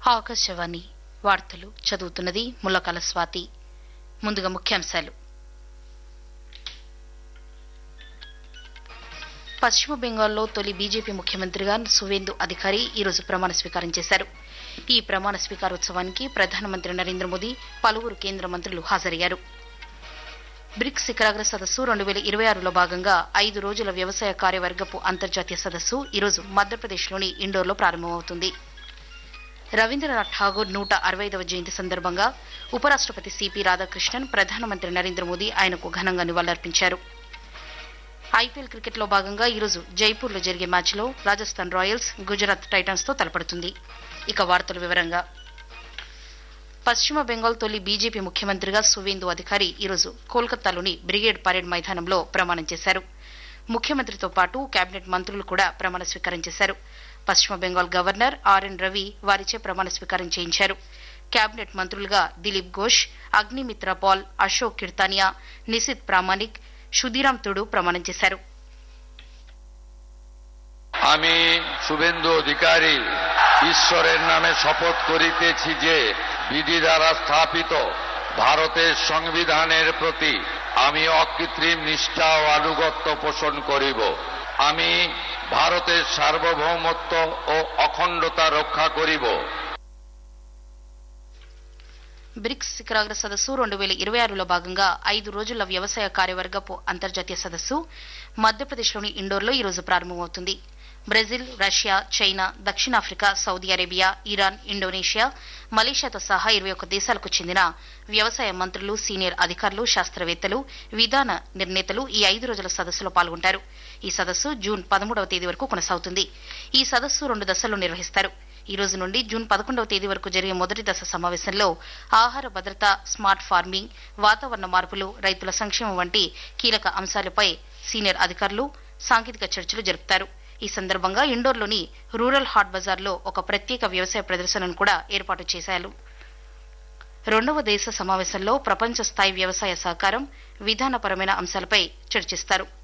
ఆకాశవాణి వార్తలు చదువుతున్నది ముల్లకాల స్వాతి ముందుగా ముఖ్యాంశాలు పశ్చిమ బెంగాల్లో తొలి బీజేపీ ముఖ్యమంత్రిగా సువేందు అధికారి ఈరోజు ప్రమాణ స్వీకారం చేశారు ఈ ప్రమాణ స్వీకారోత్సవానికి ప్రధానమంత్రి నరేంద్ర మోదీ పలువురు కేంద్ర మంత్రులు హాజరయ్యారు బ్రిక్స్ శిఖరాగ్ర సదస్సు రెండు వేల ఇరవై ఆరులో భాగంగా ఐదు రోజుల వ్యవసాయ కార్యవర్గపు అంతర్జాతీయ సదస్సు ఈరోజు మధ్యప్రదేశ్లోని ఇండోర్లో ప్రారంభమవుతుంది రవీంద్రనాథ్ ఠాగూర్ నూట అరవైదవ జయంతి సందర్భంగా ఉపరాష్టపతి సిపి రాధాకృష్ణన్ ప్రధానమంత్రి నరేంద్ర మోదీ ఆయనకు ఘనంగా నివాళులర్పించారు ఐపీఎల్ క్రికెట్లో భాగంగా ఈరోజు జైపూర్లో జరిగే మ్యాచ్లో రాజస్థాన్ రాయల్స్ గుజరాత్ టైటన్స్ తో తలపడుతుంది ఇక వార్తల వివరంగా పశ్చిమ బెంగాల్ తొలి బీజేపీ ముఖ్యమంత్రిగా సువేందు అధికారి ఈరోజు కోల్కతాలోని బ్రిగేడ్ పరేడ్ మైదానంలో ప్రమాణం చేశారు ముఖ్యమంత్రితో పాటు కేబినెట్ మంత్రులు కూడా ప్రమాణ స్వీకారం చేశారు పశ్చిమ బెంగాల్ గవర్నర్ ఆర్ఎన్ రవి వారిచే ప్రమాణ స్వీకారం చేయించారు కేబినెట్ మంత్రులుగా దిలీప్ ఘోష్ అగ్నిమిత్ర పాల్ అశోక్ కిర్తానియా నిశిత్ ప్రామాణిక్ সুদিরাম তুড়ু প্রমাণ చేశారు আমি শুভেন্দু অধিকারী ঈশ্বরের নামে শপথ করিতেছি যে বিধি দ্বারা স্থাপিত ভারতের সংবিধানের প্রতি আমি অকৃত্রিম নিষ্ঠা ও আনুগত্য পোষণ করিব আমি ভারতের সার্বভৌমত্ব ও অখণ্ডতা রক্ষা করিব బ్రిక్స్ శిఖరాగ్ర సదస్సు రెండు వేల ఇరవై ఆరులో భాగంగా ఐదు రోజుల వ్యవసాయ కార్యవర్గపు అంతర్జాతీయ సదస్సు మధ్యప్రదేశ్లోని ఇండోర్లో ఈరోజు ప్రారంభమవుతుంది బ్రెజిల్ రష్యా చైనా దక్షిణాఫ్రికా సౌదీ అరేబియా ఇరాన్ ఇండోనేషియా మలేషియాతో సహా ఇరవై ఒక్క దేశాలకు చెందిన వ్యవసాయ మంత్రులు సీనియర్ అధికారులు శాస్త్రవేత్తలు విధాన నిర్ణేతలు ఈ ఐదు రోజుల సదస్సులో పాల్గొంటారు ఈ సదస్సు జూన్ పదమూడవ తేదీ వరకు కొనసాగుతుంది ఈ సదస్సు రెండు దశల్లో నిర్వహిస్తారు ఈ రోజు నుండి జూన్ పదకొండవ తేదీ వరకు జరిగే మొదటి దశ సమావేశంలో ఆహార భద్రత స్మార్ట్ ఫార్మింగ్ వాతావరణ మార్పులు రైతుల సంక్షేమం వంటి కీలక అంశాలపై సీనియర్ అధికారులు సాంకేతిక చర్చలు జరుపుతారు ఈ సందర్భంగా ఇండోర్లోని రూరల్ హాట్ బజార్లో ఒక ప్రత్యేక వ్యవసాయ ప్రదర్శనను కూడా ఏర్పాటు చేశారు రెండవ దేశ సమావేశంలో ప్రపంచ స్థాయి వ్యవసాయ సహకారం విధానపరమైన అంశాలపై చర్చిస్తారు